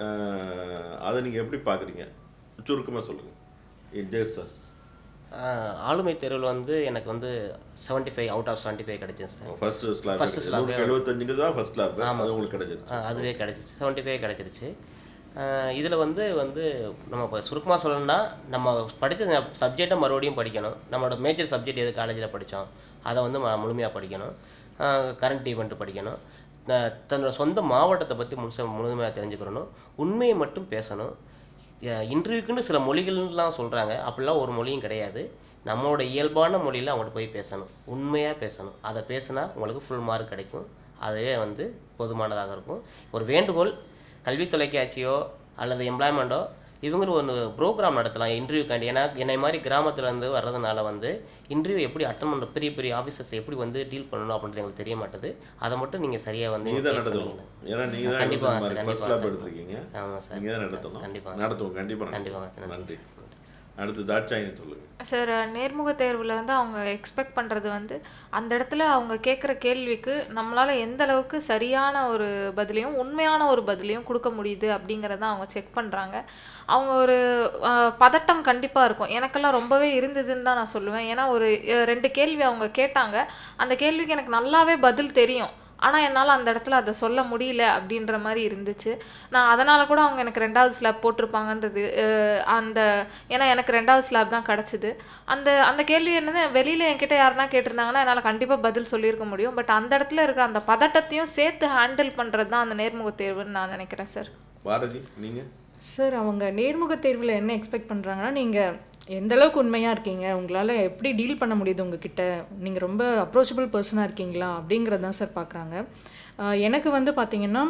அஹ், அதை நீங்கள் எப்படி பார்க்குறீங்க சுருக்கமாக சொல்லுங்கள் ஜேசஸ் ஆஹ் ஆளுமை தேர்வில் வந்து எனக்கு வந்து 75 ஃபைவ் அவுட் ஆஃப் 75 ஃபைவ் கிடைச்சிது sir first slab First slab. நூறுக்கு எழுபத்தஞ்சுக்கு தான் ஃபர்ஸ்ட் ஸ்லாப் ஆமா அது உங்களுக்கு கிடைச்சது ஆ, அதுவே கிடச்சிச்சு செவன்ட்டி ஃபைவ் கிடச்சிருச்சு இதில் வந்து வந்து நம்ம இப்போ சுருக்கமாக சொல்லணும்னா நம்ம படித்த சப்ஜெக்டை மறுபடியும் படிக்கணும் நம்மளோட மேஜர் சப்ஜெக்ட் எது காலேஜில் படித்தோம் அதை வந்து முழுமையாக படிக்கணும் கரண்ட் ஈவெண்ட் படிக்கணும் த- தன்னோட சொந்த மாவட்டத்தை பற்றி முழுச முழுமையாக தெரிஞ்சுக்கிறணும் உண்மையை மட்டும் பேசணும் இன்டர்வியூக்குன்னு சில மொழிகள்லாம் சொல்கிறாங்க அப்படிலாம் ஒரு மொழியும் கிடையாது நம்மளோட இயல்பான மொழியில் அவங்கள்ட்ட போய் பேசணும் உண்மையாக பேசணும் அதை பேசுனா உங்களுக்கு ஃபுல் மார்க் கிடைக்கும் அதுவே வந்து போதுமானதாக இருக்கும் ஒரு வேண்டுகோள் கல்வி தொலைக்காட்சியோ அல்லது எம்ப்ளாய்மெண்ட்டோ இவங்களும் ஒரு ப்ரோக்ராம் நடத்தலாம் இன்டர்வியூக்காண்டி ஏன்னா என்னை மாதிரி கிராமத்துல இருந்து வர்றதுனால வந்து இன்டர்வியூ எப்படி அட்டன் பண்ணுற பெரிய பெரிய ஆஃபீஸர்ஸ் எப்படி வந்து டீல் பண்ணணும் அப்படின்றது எங்களுக்கு தெரிய மாட்டுது அதை மட்டும் நீங்கள் சரியாக வந்து நீங்கள் தான் guide நடத்தணும் பண்ணீங்கன்னா. ஏன்னா நீங்கள் தான் கண்டிப்பாக எழுதுன சார், மாதிரி ஃபர்ஸ்ட் கண்டிப்பாக ஸ்லாப் சார். எடுத்திருக்கீங்க ஆமாம் சார் நீங்கள் தான் நடத்தணும் கண்டிப்பாக நடத்துவோம் கண்டிப்பாக கண்டிப்பாக நடத்துவோம். நன்றி. நன்றி அடுத்து தாட்சாயினி சொல்லுங்கள் சார் நேர்முக தேர்வில் வந்து அவங்க எக்ஸ்பெக்ட் பண்ணுறது வந்து அந்த இடத்துல அவங்க கேட்குற கேள்விக்கு நம்மளால் எந்த அளவுக்கு சரியான ஒரு பதிலையும் உண்மையான ஒரு பதிலையும் கொடுக்க முடியுது அப்படிங்கிறத அவங்க செக் பண்ணுறாங்க அவங்க ஒரு அஹ், பதட்டம் கண்டிப்பாக இருக்கும் எனக்கெல்லாம் ரொம்பவே இருந்ததுன்னு தான் நான் சொல்லுவேன் ஏன்னா ஒரு அஹ், ரெண்டு கேள்வி அவங்க கேட்டாங்க அந்த கேள்விக்கு எனக்கு நல்லாவே பதில் தெரியும் ஆனால் என்னால் அந்த இடத்துல அதை சொல்ல முடியல அப்படின்ற மாதிரி இருந்துச்சு நான் அதனால் கூட அவங்க எனக்கு ரெண்டாவது ஸ்லாப் போட்டிருப்பாங்கன்றது அஹ், அந்த ஏன்னா எனக்கு ரெண்டாவது ஸ்லாப் தான் கிடச்சிது அந்த அந்த கேள்வி என்னது வெளியில் என்கிட்ட யாருன்னா கேட்டிருந்தாங்கன்னா என்னால் கண்டிப்பாக பதில் சொல்லியிருக்க முடியும் பட் அந்த இடத்துல இருக்க அந்த பதட்டத்தையும் சேர்த்து ஹேண்டில் பண்ணுறது தான் அந்த நேர்முக தேர்வுன்னு நான் நினைக்கிறேன் சார் பாரதி நீங்கள் சார் அவங்க நேர்முக தேர்வில் என்ன எக்ஸ்பெக்ட் பண்ணுறாங்கன்னா நீங்கள் எந்த அளவுக்கு உண்மையாக இருக்கீங்க உங்களால் எப்படி டீல் பண்ண முடியுது உங்ககிட்ட நீங்கள் ரொம்ப அப்ரோச்சபிள் பர்சனாக இருக்கீங்களா அப்படிங்கிறது தான் சார் பார்க்குறாங்க எனக்கு வந்து பார்த்தீங்கன்னா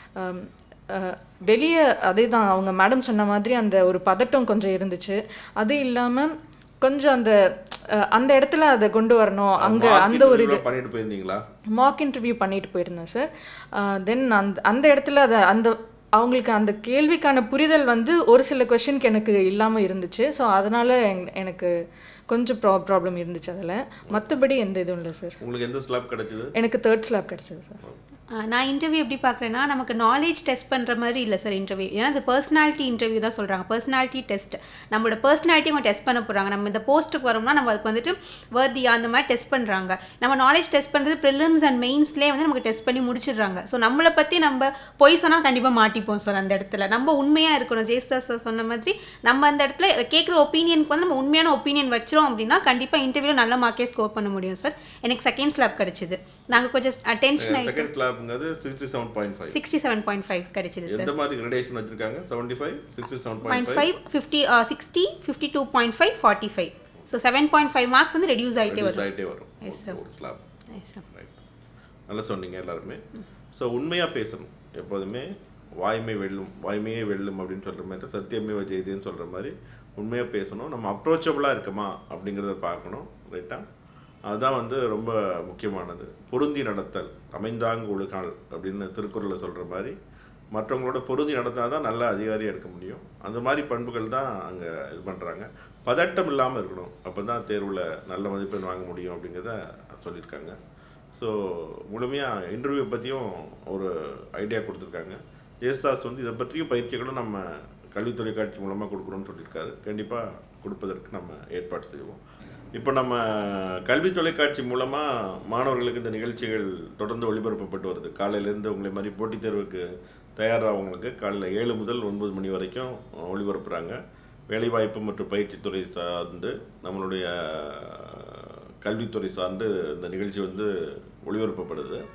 வெளியே அதே தான் அவங்க மேடம் சொன்ன மாதிரி அந்த ஒரு பதட்டம் கொஞ்சம் இருந்துச்சு அது இல்லாமல் கொஞ்சம் அந்த அஹ், அந்த இடத்துல அதை கொண்டு வரணும் அங்கே Mock அந்த ஒரு இது interview பண்ணிட்டு போயிருந்தீங்களா மாக் இன்டர்வியூ பண்ணிட்டு போயிருந்தேன் சார் தென் அந்த அந்த இடத்துல அதை அந்த அவங்களுக்கு அந்த கேள்விக்கான புரிதல் வந்து ஒரு சில கொஷனுக்கு எனக்கு இல்லாமல் இருந்துச்சு ஸோ அதனால் எனக்கு கொஞ்சம் ப்ரா ப்ராப்ளம் இருந்துச்சு அதில் மற்றபடி எந்த இதுவும் இல்லை சார் உங்களுக்கு எந்த ஸ்லாப் கிடைச்சது எனக்கு தேர்ட் ஸ்லாப் கிடச்சிது சார் ஆஹ் நான் இன்டர்வியூ எப்படி பார்க்குறேன்னா நமக்கு நாலேஜ் டெஸ்ட் பண்ணுற மாதிரி இல்லை சார் இன்டர்வியூ ஏன்னா அது பர்சனாலிட்டி இன்டர்வியூ தான் சொல்கிறாங்க பர்சனாலிட்டி டெஸ்ட் நம்மளோட பர்சனாலிட்டி அவங்க டெஸ்ட் பண்ண போகிறாங்க நம்ம இந்த போஸ்ட்டுக்கு வரோம்னா நம்ம அதுக்கு வந்துட்டு வர்தியா அந்த மாதிரி டெஸ்ட் பண்ணுறாங்க நம்ம நாலேஜ் டெஸ்ட் பண்ணுறது ப்ரிலிம்ஸ் அண்ட் மெயின்ஸ்லேயே வந்து நமக்கு டெஸ்ட் பண்ணி முடிச்சிடுறாங்க ஸோ நம்மளை பற்றி நம்ம பொய் சொன்னால் கண்டிப்பாக மாட்டிப்போம் சார் அந்த இடத்துல நம்ம உண்மையாக இருக்கணும் ஜெயஸ்தா சார் சொன்ன மாதிரி நம்ம அந்த இடத்துல கேட்குற ஒப்பீனியனுக்கு வந்து நம்ம உண்மையான ஒப்பீனியன் வச்சிரும் அப்படின்னா கண்டிப்பாக இன்டர்வியூவில் நல்ல மார்க்கே ஸ்கோர் பண்ண முடியும் சார் எனக்கு செகண்ட் ஸ்லாப் கிடச்சிது நாங்கள் கொஞ்சம் டென்ஷன் ஆகிட்டு செகண்ட் ஸ்லாப்ங்கிறது sixty seven point five sixty seven point five கிடைச்சிது சார் எந்த மாதிரி கிரடேஷன் வச்சிருக்காங்க seventy five sixty seven point point five five fifty sixty fifty two point five forty five so seven point five marks வந்து ரெடியூஸ் ஆகிட்டே வரும் ஆகிட்டே வரும் Yes, sir. ஒரு ஸ்லாப் Yes, sir. ரைட் நல்லா சொன்னீங்க எல்லாருமே ஸோ உண்மையாக பேசணும் எப்போதுமே வாய்மை வெல்லும் வாய்மையே வெல்லும் அப்படின்னு சொல்கிற மாதிரி சத்தியமே ஜெயதேன்னு சொல்கிற மாதிரி உண்மையாக பேசணும் நம்ம அப்ரோச்சபிளாக இருக்கமா அப்படிங்கிறத பார்க்கணும் ரைட்டா அதுதான் வந்து ரொம்ப முக்கியமானது பொருந்தி நடத்தல் அமைந்தாங்கு ஒழுகால் அப்படின்னு திருக்குறளில் சொல்கிற மாதிரி மற்றவங்களோட பொருந்தி நடந்தால் தான் நல்ல அதிகாரியாக இருக்க முடியும் அந்த மாதிரி பண்புகள் தான் அங்கே இது பண்ணுறாங்க பதட்டம் இல்லாமல் இருக்கணும் அப்போ தான் தேர்வில் நல்ல மதிப்பெண் வாங்க முடியும் அப்படிங்கிறத சொல்லியிருக்காங்க ஸோ முழுமையாக இன்டர்வியூ பற்றியும் ஒரு ஐடியா கொடுத்துருக்காங்க ஏசுதாஸ் வந்து இதை பற்றியும் பயிற்சிகளும் நம்ம கல்வி தொலைக்காட்சி மூலமாக கொடுக்குறோம்னு சொல்லியிருக்காரு கண்டிப்பாக கொடுப்பதற்கு நம்ம ஏற்பாடு செய்வோம் இப்போ நம்ம கல்வி தொலைக்காட்சி மூலமாக மாணவர்களுக்கு இந்த நிகழ்ச்சிகள் தொடர்ந்து ஒளிபரப்பப்பட்டு வருது காலையிலேருந்து உங்களை மாதிரி போட்டித் தேர்வுக்கு தயாராகவங்களுக்கு காலையில் ஏழு முதல் ஒன்பது மணி வரைக்கும் ஒளிபரப்புகிறாங்க வேலைவாய்ப்பு மற்றும் பயிற்சித்துறை சார்ந்து நம்மளுடைய கல்வித்துறை சார்ந்து இந்த நிகழ்ச்சி வந்து ஒளிபரப்பப்படுது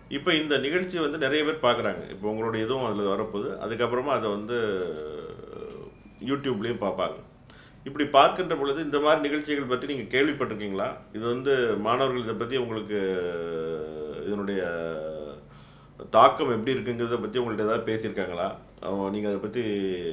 இப்போ இந்த நிகழ்ச்சி வந்து நிறைய பேர் பார்க்குறாங்க இப்போ உங்களுடைய இதுவும் அதில் வரப்போகுது அதுக்கப்புறமா அதை வந்து யூடியூப்லேயும் பார்ப்பாங்க இப்படி பார்க்கின்ற பொழுது இந்த மாதிரி நிகழ்ச்சிகள் பற்றி நீங்கள் கேள்விப்பட்டிருக்கீங்களா இது வந்து மாணவர்கள் இதை பற்றி உங்களுக்கு இதனுடைய தாக்கம் எப்படி இருக்குங்கிறத பற்றி உங்கள்ட்ட ஏதாவது பேசியிருக்காங்களா நீங்கள் அதை பற்றி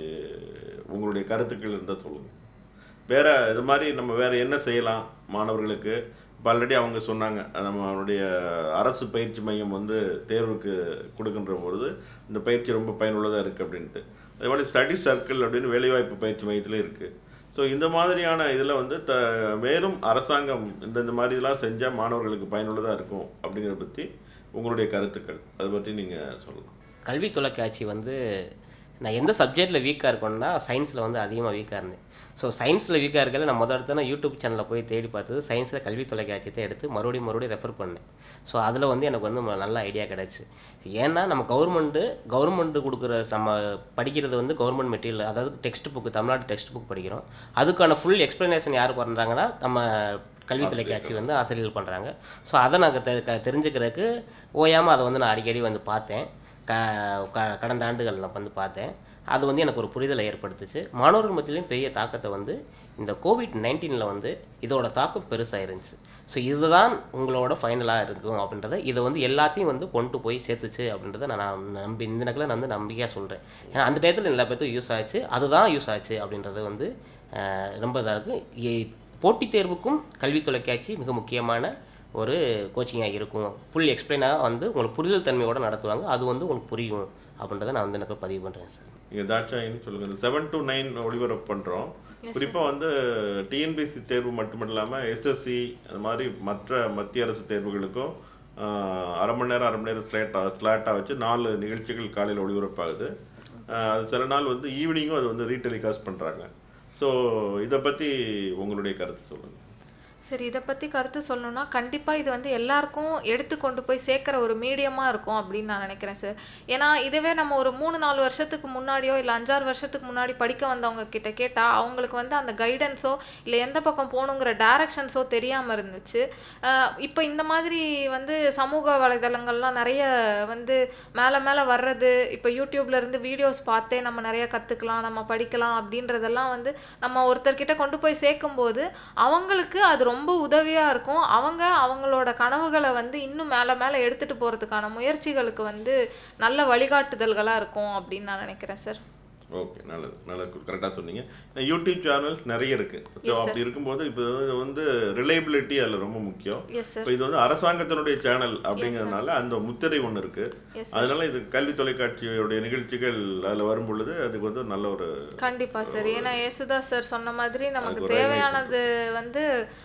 உங்களுடைய கருத்துக்கள் இருந்தால் சொல்லுங்கள் வேற இது மாதிரி நம்ம வேற என்ன செய்யலாம் மாணவர்களுக்கு இப்போ ஆல்ரெடி அவங்க சொன்னாங்க நம்மளுடைய அரசு பயிற்சி மையம் வந்து தேர்வுக்கு கொடுக்கின்ற பொழுது இந்த பயிற்சி ரொம்ப பயனுள்ளதாக இருக்குது அப்படின்ட்டு அதே மாதிரி ஸ்டடி சர்க்கிள் அப்படின்னு வேலைவாய்ப்பு பயிற்சி மையத்தில் இருக்குது ஸோ இந்த மாதிரியான இதில் வந்து த மேலும் அரசாங்கம் இந்த இந்த மாதிரி இதெல்லாம் செஞ்சால் மாணவர்களுக்கு பயனுள்ளதாக இருக்கும் அப்படிங்கிறத பற்றி உங்களுடைய கருத்துக்கள் அதை பற்றி நீங்கள் சொல்லலாம் கல்வி தொலைக்காட்சி வந்து நான் எந்த சப்ஜெக்டில் வீக்காக இருக்கேன்னா சயின்ஸில் வந்து அதிகமாக வீக்காக இருந்தேன் ஸோ சயின்ஸில் வீக்காக இருக்கல நான் முதல் இடத்துல நான் யூடியூப் சேனலில் போய் தேடி பார்த்தது சயின்ஸில் கல்வி தொலைக்காட்சியத்தை எடுத்து மறுபடியும் மறுபடியும் ரெஃபர் பண்ணேன் ஸோ அதில் வந்து எனக்கு வந்து ம- நல்ல ஐடியா கிடச்சி ஏன்னா நம்ம கவர்மெண்ட்டு கவர்மெண்ட்டு கொடுக்குற நம்ம படிக்கிறது வந்து கவர்மெண்ட் மெட்டீரியல் அதாவது text book Tamil Nadu text book படிக்கிறோம் அதுக்கான ஃபுல் எக்ஸ்ப்ளனேஷன் யார் பண்ணுறாங்கன்னா நம்ம கல்வி தொலைக்காட்சி வந்து ஆசிரியர்கள் பண்ணுறாங்க ஸோ அதை நான் தெ க- தெரிஞ்சுக்கிறதுக்கு ஓயாமல் அதை வந்து நான் அடிக்கடி வந்து பார்த்தேன் க க- கடந்த ஆண்டுகள் நான் வந்து பார்த்தேன் அது வந்து எனக்கு ஒரு புரிதலை ஏற்படுத்துச்சு மாணவர்கள் மத்தியிலையும் பெரிய தாக்கத்தை வந்து இந்த கோவிட் நைன்டீனில் வந்து இதோட தாக்கம் பெருசாக இருந்துச்சு ஸோ இதுதான் உங்களோட ஃபைனலாக இருக்கும் அப்படின்றத இதை வந்து எல்லாத்தையும் வந்து கொண்டு போய் சேர்த்துச்சு அப்படின்றத நான் நான் நம்பி இந்த நக்கில் நான் வந்து நம்பிக்கையாக சொல்கிறேன் ஏன்னா அந்த டயத்தில் எல்லா பேர்த்துக்கும் யூஸ் ஆச்சு அதுதான் யூஸ் ஆச்சு அப்படின்றது வந்து அஹ், ரொம்ப இதாக இருக்குது போட்டித் தேர்வுக்கும் கல்வி தொலைக்காட்சி மிக முக்கியமான ஒரு கோச்சிங்காக இருக்கும் ஃபுல் எக்ஸ்பிளைனாக வந்து உங்களுக்கு புரிதல் தன்மையோட நடத்துவாங்க அது வந்து உங்களுக்கு புரியும் அப்படின்றத நான் வந்து எனக்கு பதிவு பண்ணுறேன் சார் நீங்கள் தாட்சாயின்னு சொல்லுங்கள் இந்த செவன் டு நைன் ஒளிபரப்பு பண்ணுறோம் குறிப்பாக வந்து டிஎன்பிசி தேர்வு மட்டும் இல்லாமல் எஸ்எஸ்சி அந்த மாதிரி மற்ற மத்திய அரசு தேர்வுகளுக்கும் ஆஹ், அரை மணி நேரம் அரை மணி நேரம் ஸ்லேட்டாக ஸ்லாட்டாக வச்சு நாலு நிகழ்ச்சிகள் காலையில் ஒளிபரப்பாகுது ஆஹ், அது சில நாள் வந்து ஈவினிங்கும் அது வந்து ரீடெலிகாஸ்ட் பண்ணுறாங்க ஸோ இதை பற்றி உங்களுடைய கருத்து சொல்லுங்கள் சரி இதை பற்றி கருத்து சொல்லணும்னா கண்டிப்பாக இது வந்து எல்லாருக்கும் எடுத்து கொண்டு போய் சேர்க்குற ஒரு மீடியமாக இருக்கும் அப்படின்னு நான் நினைக்கிறேன் சார் ஏன்னா இதுவே நம்ம ஒரு மூணு நாலு வருஷத்துக்கு முன்னாடியோ இல்லை அஞ்சாறு வருஷத்துக்கு முன்னாடி படிக்க வந்தவங்க கிட்ட கேட்டால் அவங்களுக்கு வந்து அந்த கைடன்ஸோ இல்லை எந்த பக்கம் போகணுங்கிற டைரக்ஷன்ஸோ தெரியாமல் இருந்துச்சு இப்போ இந்த மாதிரி வந்து சமூக வலைதளங்கள்லாம் நிறைய வந்து மேலே மேலே வர்றது இப்போ யூடியூப்ல இருந்து வீடியோஸ் பார்த்தே நம்ம நிறைய கற்றுக்கலாம் நம்ம படிக்கலாம் அப்படின்றதெல்லாம் வந்து நம்ம ஒருத்தர்கிட்ட கொண்டு போய் சேர்க்கும்போது அவங்களுக்கு அது ரொம்ப உதவியாக இருக்கும் அவங்க அவங்களோட கனவுகளை வந்து இன்னும் மேலே மேலே எடுத்துகிட்டு போகிறதுக்கான முயற்சிகளுக்கு வந்து நல்ல வழிகாட்டுதல்களாக இருக்கும் அப்படின்னு நான் நினைக்கிறேன் சார் ஓகே நல்லது நல்லது கரெக்டாக சொன்னீங்க யூடியூப் சேனல்ஸ் நிறைய இருக்குது ஸோ அப்படி இருக்கும்போது இப்போ வந்து ரிலையபிலிட்டி அதில் ரொம்ப முக்கியம் எஸ் சார் இப்போ இது வந்து அரசாங்கத்தினுடைய சேனல் அப்படிங்கிறதுனால அந்த முத்திரை ஒன்று இருக்கு Yes, அதனால இது கல்வி தொலைக்காட்சியுடைய நிகழ்ச்சிகள் அதில் வரும் பொழுது அதுக்கு வந்து நல்ல ஒரு கண்டிப்பா சார் ஏன்னா யேசுதாஸ் சார் சொன்ன மாதிரி நமக்கு அதுக்கு ஒரு தேவையானது வந்து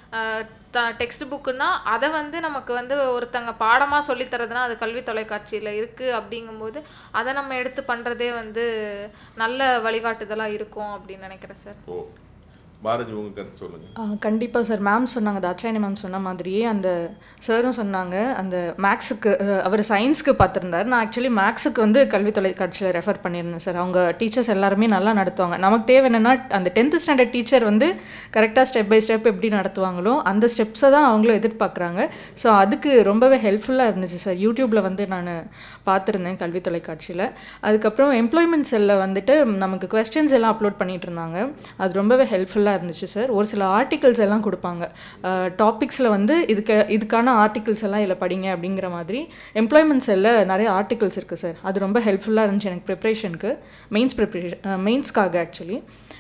டெக்ஸ்ட் புக்குன்னா அதை வந்து நமக்கு வந்து ஒருத்தங்க பாடமா சொல்லித் தரதுன்னா அது கல்வி தொலைக்காட்சியில இருக்கு அப்படிங்கும்போது அதை நம்ம எடுத்து பண்றதே வந்து நல்ல வழிகாட்டுதலா இருக்கும் அப்படின்னு நினைக்கிறேன் சார் ஓ பாரதி உங்க கருத்து சொல்லுங்க கண்டிப்பாக சார் மேம் சொன்னாங்க தாட்சாயணி மேம் சொன்ன மாதிரியே அந்த சாரும் சொன்னாங்க அந்த மேக்ஸுக்கு அவர் சயின்ஸ்க்கு பார்த்துருந்தார் நான் ஆக்சுவலி மேக்ஸுக்கு வந்து கல்வி தொலைக்காட்சியில் ரெஃபர் பண்ணியிருந்தேன் சார் அவங்க டீச்சர்ஸ் எல்லாருமே நல்லா நடத்துவாங்க நமக்கு தேவை என்னென்னா அந்த டென்த்து ஸ்டாண்டர்ட் டீச்சர் வந்து கரெக்டாக ஸ்டெப் பை ஸ்டெப் எப்படி நடத்துவாங்களோ அந்த ஸ்டெப்ஸை தான் அவங்களும் எதிர்பார்க்குறாங்க ஸோ அதுக்கு ரொம்பவே ஹெல்ப்ஃபுல்லாக இருந்துச்சு சார் யூடியூப்பில் வந்து நான் பார்த்துருந்தேன் கல்வி தொலைக்காட்சியில் அதுக்கப்புறம் எம்ப்ளாய்மெண்ட் செல்லில் வந்துட்டு நமக்கு கொஸ்டின்ஸ் எல்லாம் அப்லோட் பண்ணிட்டு இருந்தாங்க அது ரொம்பவே ஹெல்ப்ஃபுல்லாக இருந்துச்சு சார் ஒரு சில ஆர்டிகல்ஸ் எல்லாம் கொடுப்பாங்க டாபிக்ஸில் வந்து இதுக்கு இதுக்கான ஆர்டிகல்ஸ் எல்லாம் இதில் படிங்க அப்படிங்கிற மாதிரி எம்ப்ளாய்மெண்ட் செல்லில் நிறைய ஆர்டிகல்ஸ் இருக்குது சார் அது ரொம்ப ஹெல்ப்ஃபுல்லாக இருந்துச்சு எனக்கு ப்ரிப்ரேஷனுக்கு மெயின்ஸ் ப்ரிப்ரேஷன் மெயின்ஸ்க்காக ஆக்சுவலி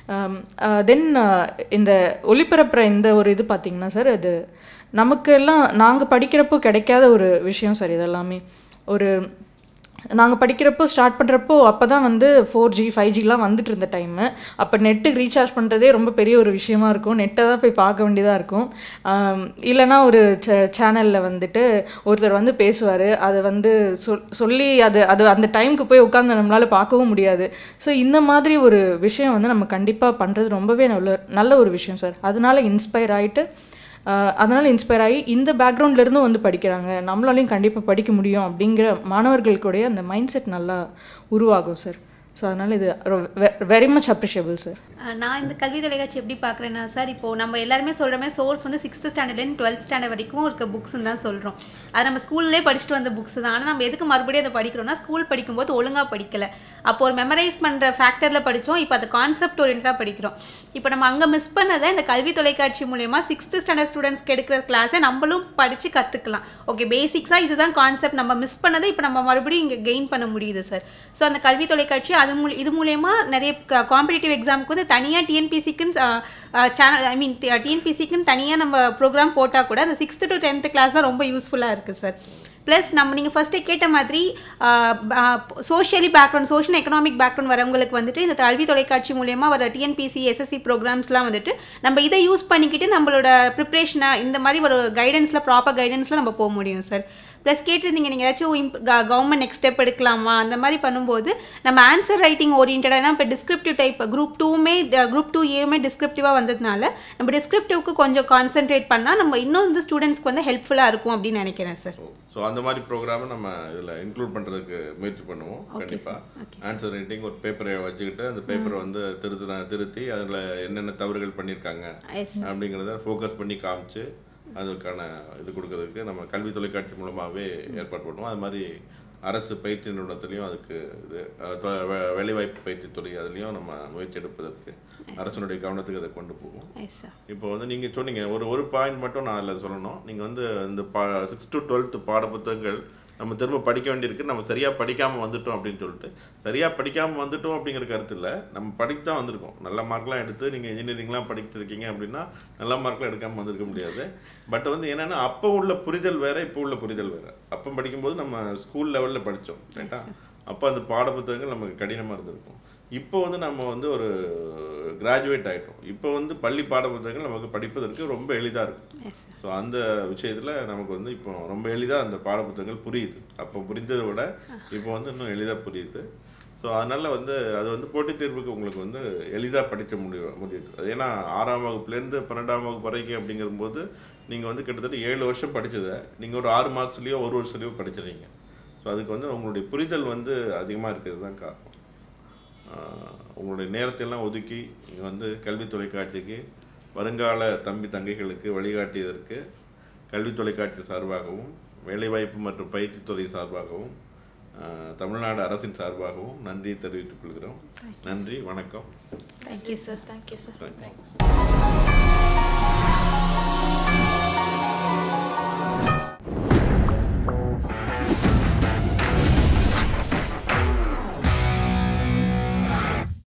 தென் இந்த ஒளிபரப்புற இந்த ஒரு இது பார்த்திங்கன்னா சார் அது நமக்கு எல்லாம் நாங்கள் படிக்கிறப்போ கிடைக்காத ஒரு விஷயம் சார் இதெல்லாமே ஒரு நாங்கள் படிக்கிறப்போ ஸ்டார்ட் பண்ணுறப்போ அப்போ தான் வந்து ஃபோர் ஜி ஃபைவ் ஜிலாம் வந்துட்டு இருந்த டைமு அப்போ நெட்டுக்கு ரீசார்ஜ் பண்ணுறதே ரொம்ப பெரிய ஒரு விஷயமா இருக்கும் நெட்டை தான் போய் பார்க்க வேண்டியதாக இருக்கும் ஆம், இல்லைன்னா ஒரு சேனலில் வந்துட்டு ஒருத்தர் வந்து பேசுவார் அதை வந்து சொல் சொல்லி அது அது அந்த டைமுக்கு போய் உட்காந்து நம்மளால் பார்க்கவும் முடியாது ஸோ இந்த மாதிரி ஒரு விஷயம் வந்து நம்ம கண்டிப்பாக பண்ணுறது ரொம்பவே நல்ல நல்ல ஒரு விஷயம் சார் அதனால இன்ஸ்பயர் ஆகிட்டு அதனால் இன்ஸ்பயர் ஆகி இந்த background ல இருந்தும் வந்து படிக்கிறாங்க நம்மளாலையும் கண்டிப்பாக படிக்க முடியும் அப்படிங்கிற மாணவர்களுக்குடைய அந்த மைண்ட் செட் நல்லா உருவாகும் சார் ஸோ அதனால் இது வெரி மச் அப்ரிஷியபிள் சார் அஹ் நான் இந்த கல்வி தொலைக்காட்சி எப்படி பார்க்குறேன்னா சார் இப்போ நம்ம எல்லாருமே சொல்கிற மாதிரி சோர்ஸ் வந்து சிக்ஸ்த் ஸ்டாண்டர்ட்லேருந்து டுவெல்த் ஸ்டாண்டர்ட் வரைக்கும் இருக்க புக்ஸ்ன்னு தான் சொல்கிறோம் அது நம்ம ஸ்கூல்லே படிச்சுட்டு வந்த புக்ஸ் தான் ஆனால் நம்ம எதுக்கு மறுபடியும் அதை படிக்கிறோம்னா ஸ்கூல் படிக்கும்போது ஒழுங்காக படிக்கல அப்போ ஒரு மெமரைஸ் பண்ணுற ஃபேக்டரில் படித்தோம் இப்போ அதை கான்செப்ட் ஓரியன்டாக படிக்கிறோம் இப்போ நம்ம அங்கே மிஸ் பண்ணதை இந்த கல்வி தொலைக்காட்சி மூலயமா சிக்ஸ்த் ஸ்டாண்டர்ட் ஸ்டூடெண்ட்ஸ்க்கு எடுக்கிற கிளாஸை நம்மளும் படித்து கற்றுக்கலாம் ஓகே பேசிக்ஸாக இதுதான் கான்செப்ட் நம்ம மிஸ் பண்ணதை இப்போ நம்ம மறுபடியும் இங்கே கெயின் பண்ண முடியுது சார் ஸோ அந்த கல்வி தொலைக்காட்சி அது மூலி இது மூலயமா நிறைய காம்படிட்டிவ் எக்ஸாமுக்கு வந்து தனியாக டிஎன்பிசிக்குன்னு சேனல் ஐ மீன் டிஎன்பிசிக்குன்னு தனியாக நம்ம ப்ரோக்ராம் போட்டால் கூட அந்த சிக்ஸ்த்து டு டென்த்து கிளாஸ் தான் ரொம்ப யூஸ்ஃபுல்லாக இருக்குது சார் ப்ளஸ் நம்ம நீங்கள் ஃபஸ்ட்டே கேட்ட மாதிரி socially background social economic background வரவங்களுக்கு வந்துட்டு இந்த கல்வி தொலைக்காட்சி மூலயமா வர டிஎன்பிசி எஸ்எஸ்சி ப்ரோக்ராம்ஸ்லாம் வந்துட்டு நம்ம இதை யூஸ் பண்ணிக்கிட்டு நம்மளோட ப்ரிப்ரேஷனை இந்த மாதிரி ஒரு கைடன்ஸில் ப்ராப்பர் கைடன்ஸில் நம்ம போக முடியும் சார் ப்ளஸ் கேட்டிருந்தீங்க நீங்கள் ஏதாச்சும் கவர்மெண்ட் நெக்ஸ்ட் ஸ்டெப் எடுக்கலாமா அந்த மாதிரி பண்ணும்போது நம்ம ஆன்சர் ரைட்டிங் ஓரியன்டாக இப்போ டிஸ்கிரிப்டிவ் டைப் குரூப் டூமே குரூப் டூ ஏவுமே டிஸ்கிரிப்டிவாக வந்ததுனால நம்ம டிஸ்கிரிப்டிவ்க்கு கொஞ்சம் கான்சென்ட்ரேட் பண்ணால் நம்ம இன்னும் வந்து ஸ்டூடெண்ட்ஸ்க்கு வந்து ஹெல்ப்ஃபுல்லாக இருக்கும் அப்படின்னு நினைக்கிறேன் சார் ஸோ அந்த மாதிரி ப்ரோக்ராமை நம்ம இதில் இன்க்ளூட் பண்ணுறதுக்கு முயற்சி பண்ணுவோம் கண்டிப்பாக ஆன்சர் ரைட்டிங் ஒரு பேப்பரை வச்சுக்கிட்டு அந்த பேப்பரை வந்து திருத்தின திருத்தி அதில் என்னென்ன தவறுகள் பண்ணியிருக்காங்க எஸ் அப்படிங்கிறத ஃபோக்கஸ் பண்ணி காமிச்சு அதுக்கான இது கொடுக்கறதுக்கு நம்ம கல்வி தொலைக்காட்சி மூலமாகவே ஏற்பாடு பண்ணுவோம் அது மாதிரி அரசு பயிற்சி நிறுவனத்துலேயும் அதுக்கு இது அஹ், தொ- வே- வேலைவாய்ப்பு பயிற்சித்துறை அதுலேயும் நம்ம முயற்சி எடுப்பதற்கு அரசனுடைய கவனத்துக்கு அதை கொண்டு போவோம் எஸ் சார் இப்போ வந்து நீங்கள் சொன்னீங்க ஒரு ஒரு பாயிண்ட் மட்டும் நான் அதில் சொல்லணும் நீங்கள் வந்து இந்த பா சிக்ஸ் டு டுவெல்த் பாட புத்தகங்கள் நம்ம திரும்ப படிக்க வேண்டியிருக்கு நம்ம சரியாக படிக்காமல் வந்துட்டோம் அப்படின்னு சொல்லிட்டு சரியாக படிக்காமல் வந்துட்டோம் அப்படிங்கிற கருத்து இல்லை நம்ம படித்து தான் வந்திருக்கோம் நல்ல மார்க்லாம் எடுத்து நீங்கள் இன்ஜினியரிங்லாம் படிச்சிருக்கீங்க அப்படின்னா நல்ல மார்க்லாம் எடுக்காமல் வந்திருக்க முடியாது பட் வந்து என்னென்னா அப்போ உள்ள புரிதல் வேறு இப்போ உள்ள புரிதல் வேறு அப்போ படிக்கும்போது நம்ம ஸ்கூல் லெவலில் படித்தோம் ரைட்டா அப்போ அந்த பாட புத்தகங்கள் நமக்கு கடினமாக இருந்திருக்கும் இப்போ வந்து நம்ம வந்து ஒரு கிராஜுவேட் ஆகிட்டோம் இப்போ வந்து பள்ளி பாட புத்தகங்கள் நமக்கு படிப்பதற்கு ரொம்ப எளிதாக இருக்கும் எஸ் சார் ஸோ அந்த விஷயத்தில் நமக்கு வந்து இப்போ ரொம்ப எளிதாக அந்த பாட புத்தகங்கள் புரியுது அப்போ புரிந்ததை விட இப்போ வந்து இன்னும் எளிதாக புரியுது ஸோ அதனால் வந்து அது வந்து போட்டித் தேர்வுக்கு உங்களுக்கு வந்து எளிதாக படிக்க முடியும் முடியுது அது ஏன்னா ஆறாம் வகுப்புலேருந்து பன்னெண்டாம் வகுப்பு வரைக்கும் அப்படிங்கும்போது நீங்கள் வந்து கிட்டத்தட்ட ஏழு வருஷம் படிச்சதை நீங்கள் ஒரு ஆறு மாதத்துலேயோ ஒரு வருஷத்துலையோ படிச்சிடுறீங்க ஸோ அதுக்கு வந்து உங்களுடைய புரிதல் வந்து அதிகமாக இருக்கிறது தான் காரணம் ஆஹ் உங்களுடைய நேரத்தையெல்லாம் ஒதுக்கி இங்கே வந்து கல்வி தொலைக்காட்சிக்கு வருங்கால தம்பி தங்கைகளுக்கு வழிகாட்டியதற்கு கல்வி தொலைக்காட்சி சார்பாகவும் வேலைவாய்ப்பு மற்றும் பயிற்சித்துறை சார்பாகவும் ஆஹ் தமிழ்நாடு அரசின் சார்பாகவும் நன்றி தெரிவித்துக் கொள்கிறோம் நன்றி வணக்கம் thank you sir thank you sir Thank you.